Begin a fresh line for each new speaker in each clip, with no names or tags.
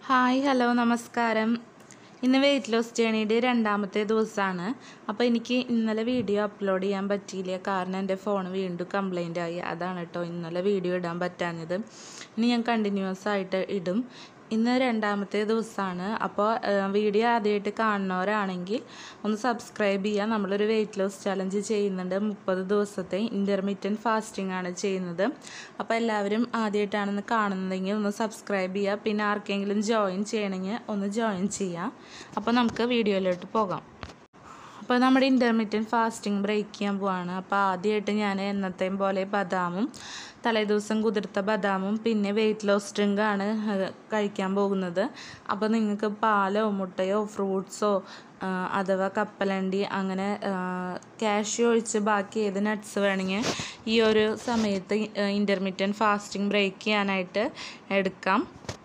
hi hello നമസ്കാരം ഇന്ന് weight loss ജേണിയുടെ രണ്ടാമത്തെ ദിവസമാണ് അപ്പോൾ എനിക്ക് ഇന്നലെ വീഡിയോ അപ്ലോഡ് ചെയ്യാൻ പറ്റിയില്ല കാരണം എൻ്റെ ഫോൺ വീണ്ടും കംപ്ലൈൻ്റ് ആയി അതാണ് കേട്ടോ ഇന്നലെ വീഡിയോ ഇടാൻ പറ്റാഞ്ഞത് ഇനി ഞാൻ കണ്ടിന്യൂസ് ആയിട്ട് ഇടും ഇന്ന് രണ്ടാമത്തെ ദിവസമാണ് അപ്പോൾ വീഡിയോ ആദ്യമായിട്ട് കാണുന്നവരാണെങ്കിൽ ഒന്ന് സബ്സ്ക്രൈബ് ചെയ്യുക നമ്മളൊരു വെയിറ്റ് ലോസ് ചലഞ്ച് ചെയ്യുന്നുണ്ട് മുപ്പത് ദിവസത്തെ ഇൻ്റർമീഡിയൻറ്റ് ഫാസ്റ്റിംഗ് ആണ് ചെയ്യുന്നത് അപ്പോൾ എല്ലാവരും ആദ്യമായിട്ടാണെന്ന് കാണുന്നതെങ്കിൽ ഒന്ന് സബ്സ്ക്രൈബ് ചെയ്യുക പിന്നെ ആർക്കെങ്കിലും ജോയിൻ ചെയ്യണമെങ്കിൽ ഒന്ന് ജോയിൻ ചെയ്യുക അപ്പോൾ നമുക്ക് വീഡിയോയിലോട്ട് പോകാം അപ്പോൾ നമ്മുടെ ഇൻ്റർമീഡിയൻറ്റ് ഫാസ്റ്റിംഗ് ബ്രേക്ക് ചെയ്യാൻ പോവാണ് അപ്പോൾ ആദ്യമായിട്ട് ഞാൻ എന്നത്തെയും പോലെ ബദാമും തലേദിവസം കുതിർത്ത ബദാമും പിന്നെ വെയിറ്റ് ലോസ് ഡ്രിങ്കാണ് കഴിക്കാൻ പോകുന്നത് അപ്പോൾ നിങ്ങൾക്ക് പാലോ മുട്ടയോ ഫ്രൂട്ട്സോ അഥവാ കപ്പലണ്ടി അങ്ങനെ കാഷ്യൂ ഒഴിച്ച് ബാക്കി ഏത് നട്ട്സ് വേണമെങ്കിൽ ഈ ഒരു സമയത്ത് ഇൻ്റർമീഡിയൻറ്റ് ഫാസ്റ്റിംഗ് ബ്രേക്ക് ചെയ്യാനായിട്ട് എടുക്കാം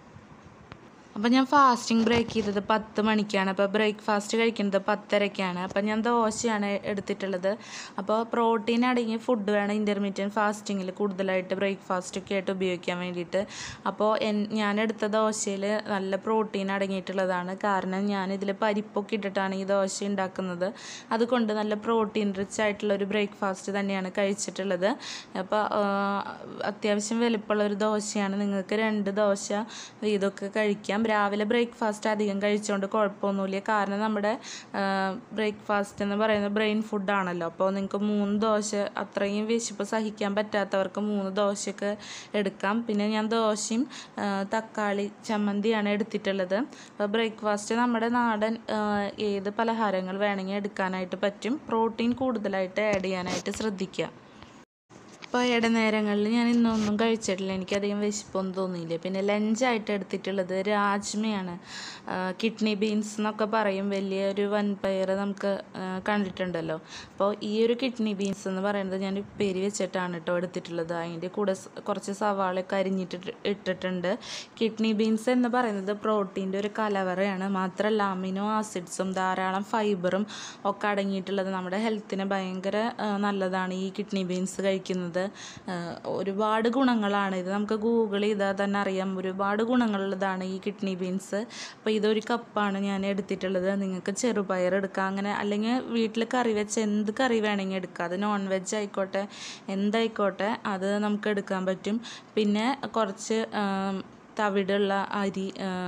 അപ്പോൾ ഞാൻ ഫാസ്റ്റിംഗ് ബ്രേക്ക് ചെയ്തത് പത്ത് മണിക്കാണ് അപ്പോൾ ബ്രേക്ക്ഫാസ്റ്റ് കഴിക്കുന്നത് പത്തരയ്ക്കാണ് അപ്പോൾ ഞാൻ ദോശയാണ് എടുത്തിട്ടുള്ളത് അപ്പോൾ പ്രോട്ടീൻ അടങ്ങിയ ഫുഡ് വേണം ഇൻ്റർമീഡിയൻറ്റ് ഫാസ്റ്റിങ്ങിൽ കൂടുതലായിട്ട് ബ്രേക്ക്ഫാസ്റ്റൊക്കെ ആയിട്ട് ഉപയോഗിക്കാൻ വേണ്ടിയിട്ട് അപ്പോൾ എൻ ഞാൻ എടുത്ത ദോശയിൽ നല്ല പ്രോട്ടീൻ അടങ്ങിയിട്ടുള്ളതാണ് കാരണം ഞാനിതിൽ പരിപ്പൊക്കെ ഇട്ടിട്ടാണ് ഈ ദോശ ഉണ്ടാക്കുന്നത് അതുകൊണ്ട് നല്ല പ്രോട്ടീൻ റിച്ച് ആയിട്ടുള്ള ഒരു ബ്രേക്ക്ഫാസ്റ്റ് തന്നെയാണ് കഴിച്ചിട്ടുള്ളത് അപ്പോൾ അത്യാവശ്യം വലുപ്പമുള്ള ഒരു ദോശയാണ് നിങ്ങൾക്ക് രണ്ട് ദോശ വീതമൊക്കെ കഴിക്കാം രാവിലെ ബ്രേക്ക്ഫാസ്റ്റ് അധികം കഴിച്ചുകൊണ്ട് കുഴപ്പമൊന്നുമില്ല കാരണം നമ്മുടെ ബ്രേക്ക്ഫാസ്റ്റ് എന്ന് പറയുന്നത് ബ്രെയിൻ ഫുഡാണല്ലോ അപ്പോൾ നിങ്ങൾക്ക് മൂന്ന് ദോശ അത്രയും വിശപ്പ് സഹിക്കാൻ പറ്റാത്തവർക്ക് മൂന്ന് ദോശയൊക്കെ എടുക്കാം പിന്നെ ഞാൻ ദോശയും തക്കാളി ചമ്മന്തിയാണ് എടുത്തിട്ടുള്ളത് അപ്പോൾ ബ്രേക്ക്ഫാസ്റ്റ് നമ്മുടെ നാടൻ ഏത് പലഹാരങ്ങൾ വേണമെങ്കിൽ എടുക്കാനായിട്ട് പറ്റും പ്രോട്ടീൻ കൂടുതലായിട്ട് ആഡ് ചെയ്യാനായിട്ട് ശ്രദ്ധിക്കുക അപ്പോൾ ഇടനേരങ്ങളിൽ ഞാൻ ഇന്നൊന്നും കഴിച്ചിട്ടില്ല എനിക്കധികം വിശപ്പൊന്നും തോന്നിയില്ല പിന്നെ ലഞ്ചായിട്ട് എടുത്തിട്ടുള്ളത് രാജ്മയാണ് കിഡ്നി ബീൻസ് എന്നൊക്കെ പറയും വലിയൊരു വൻപയർ നമുക്ക് കണ്ടിട്ടുണ്ടല്ലോ അപ്പോൾ ഈ ഒരു കിഡ്നി ബീൻസ് എന്ന് പറയുന്നത് ഞാൻ ഉപ്പേരി വെച്ചിട്ടാണ് കേട്ടോ എടുത്തിട്ടുള്ളത് അതിൻ്റെ കൂടെ കുറച്ച് സവാളയൊക്കെ അരിഞ്ഞിട്ട് ഇട്ടിട്ടുണ്ട് കിഡ്നി ബീൻസ് എന്ന് പറയുന്നത് പ്രോട്ടീൻ്റെ ഒരു കലവറയാണ് മാത്രമല്ല അമിനോ ആസിഡ്സും ധാരാളം ഫൈബറും ഒക്കെ അടങ്ങിയിട്ടുള്ളത് നമ്മുടെ ഹെൽത്തിന് ഭയങ്കര നല്ലതാണ് ഈ കിഡ്നി ബീൻസ് കഴിക്കുന്നത് ഒരുപാട് ഗുണങ്ങളാണ് ഇത് നമുക്ക് ഗൂഗിൾ ചെയ്താൽ തന്നെ അറിയാം ഒരുപാട് ഗുണങ്ങളുള്ളതാണ് ഈ കിഡ്നി ബീൻസ് അപ്പോൾ ഇതൊരു കപ്പാണ് ഞാൻ എടുത്തിട്ടുള്ളത് നിങ്ങൾക്ക് ചെറുപയർ എടുക്കാം അങ്ങനെ അല്ലെങ്കിൽ വീട്ടിൽ കറി വെച്ച് എന്ത് കറി വേണമെങ്കിൽ എടുക്കാം അത് നോൺ വെജ് ആയിക്കോട്ടെ എന്തായിക്കോട്ടെ അത് നമുക്ക് എടുക്കാൻ പറ്റും പിന്നെ കുറച്ച് തവിടുള്ള അരി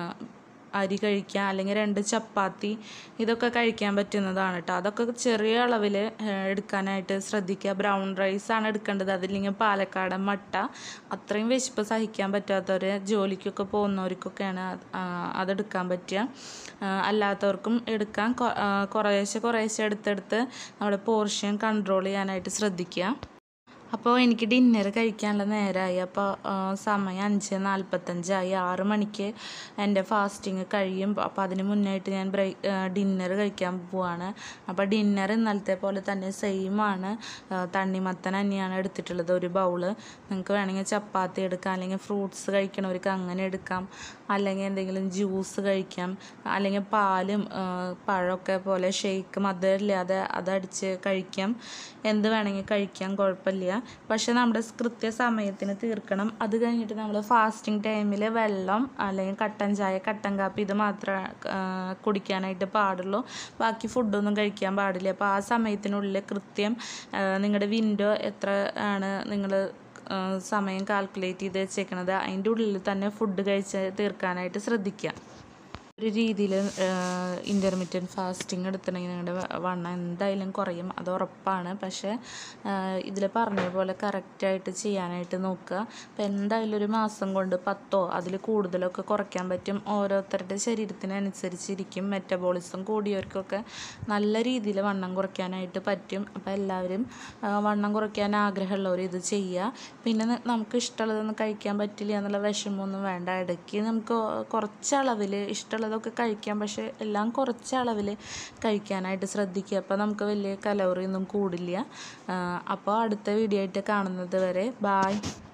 അരി കഴിക്കുക അല്ലെങ്കിൽ രണ്ട് ചപ്പാത്തി ഇതൊക്കെ കഴിക്കാൻ പറ്റുന്നതാണ് കേട്ടോ അതൊക്കെ ചെറിയ അളവിൽ എടുക്കാനായിട്ട് ശ്രദ്ധിക്കുക ബ്രൗൺ റൈസാണ് എടുക്കേണ്ടത് അതില്ലെങ്കിൽ പാലക്കാടൻ മട്ട അത്രയും വിശപ്പ് സഹിക്കാൻ പറ്റാത്തവർ ജോലിക്കൊക്കെ പോകുന്നവർക്കൊക്കെയാണ് അതെടുക്കാൻ പറ്റുക അല്ലാത്തവർക്കും എടുക്കാൻ കുറേശ്ശെ കുറേശ്ശെ എടുത്തെടുത്ത് നമ്മുടെ പോർഷൻ കൺട്രോൾ ചെയ്യാനായിട്ട് ശ്രദ്ധിക്കുക അപ്പോൾ എനിക്ക് ഡിന്നർ കഴിക്കാനുള്ള നേരമായി അപ്പോൾ സമയം അഞ്ച് നാൽപ്പത്തഞ്ചായി ആറ് മണിക്ക് എൻ്റെ ഫാസ്റ്റിങ് കഴിയും അപ്പോൾ അതിന് മുന്നായിട്ട് ഞാൻ ബ്രേക്ക് ഡിന്നർ കഴിക്കാൻ പോവാണ് അപ്പോൾ ഡിന്നർ ഇന്നലത്തെ പോലെ തന്നെ സെയിം ആണ് തണ്ണിമത്തൻ തന്നെയാണ് എടുത്തിട്ടുള്ളത് ഒരു ബൗള് നിങ്ങൾക്ക് വേണമെങ്കിൽ ചപ്പാത്തി എടുക്കാം അല്ലെങ്കിൽ ഫ്രൂട്ട്സ് കഴിക്കണവർക്ക് അങ്ങനെ എടുക്കാം അല്ലെങ്കിൽ എന്തെങ്കിലും ജ്യൂസ് കഴിക്കാം അല്ലെങ്കിൽ പാലും പഴമൊക്കെ പോലെ ഷേക്ക് മധുരമില്ലാതെ അതടിച്ച് കഴിക്കാം എന്ത് വേണമെങ്കിൽ കഴിക്കാം കുഴപ്പമില്ല പക്ഷെ നമ്മുടെ കൃത്യസമയത്തിന് തീർക്കണം അത് കഴിഞ്ഞിട്ട് നമ്മൾ ഫാസ്റ്റിംഗ് ടൈമിൽ വെള്ളം അല്ലെങ്കിൽ കട്ടൻ ചായ കട്ടൻ കാപ്പി ഇത് മാത്രമേ കുടിക്കാനായിട്ട് പാടുള്ളൂ ബാക്കി ഫുഡൊന്നും കഴിക്കാൻ പാടില്ല അപ്പോൾ ആ സമയത്തിനുള്ളിൽ കൃത്യം നിങ്ങളുടെ വിൻഡോ എത്ര ആണ് നിങ്ങൾ സമയം കാൽക്കുലേറ്റ് ചെയ്ത് വെച്ചേക്കണത് അതിൻ്റെ ഉള്ളിൽ തന്നെ ഫുഡ് കഴിച്ച് തീർക്കാനായിട്ട് ശ്രദ്ധിക്കുക ഒരു രീതിയിൽ ഇൻ്റർമീഡിയറ്റ് ഫാസ്റ്റിംഗ് എടുത്തിട്ടുണ്ടെങ്കിൽ നിങ്ങളുടെ വണ്ണം എന്തായാലും കുറയും അത് ഉറപ്പാണ് പക്ഷേ ഇതിൽ പറഞ്ഞ പോലെ കറക്റ്റായിട്ട് ചെയ്യാനായിട്ട് നോക്കുക അപ്പോൾ എന്തായാലും ഒരു മാസം കൊണ്ട് പത്തോ അതിൽ കൂടുതലൊക്കെ കുറയ്ക്കാൻ പറ്റും ഓരോരുത്തരുടെ ശരീരത്തിനനുസരിച്ചിരിക്കും മെറ്റബോളിസം കൂടിയവർക്കൊക്കെ നല്ല രീതിയിൽ വണ്ണം കുറയ്ക്കാനായിട്ട് പറ്റും അപ്പോൾ എല്ലാവരും വണ്ണം കുറയ്ക്കാൻ ആഗ്രഹമുള്ളവർ ഇത് ചെയ്യുക പിന്നെ നമുക്ക് ഇഷ്ടമുള്ളതൊന്നും കഴിക്കാൻ പറ്റില്ല എന്നുള്ള വിഷമമൊന്നും വേണ്ട ഇടയ്ക്ക് നമുക്ക് കുറച്ചളവിൽ ഇഷ്ടമുള്ളത് അതൊക്കെ കഴിക്കാം പക്ഷേ എല്ലാം കുറച്ച് അളവിൽ കഴിക്കാനായിട്ട് ശ്രദ്ധിക്കുക അപ്പോൾ നമുക്ക് വലിയ കലോറി ഒന്നും കൂടില്ല അപ്പോൾ അടുത്ത വീഡിയോ ആയിട്ട് കാണുന്നത് വരെ ബായ്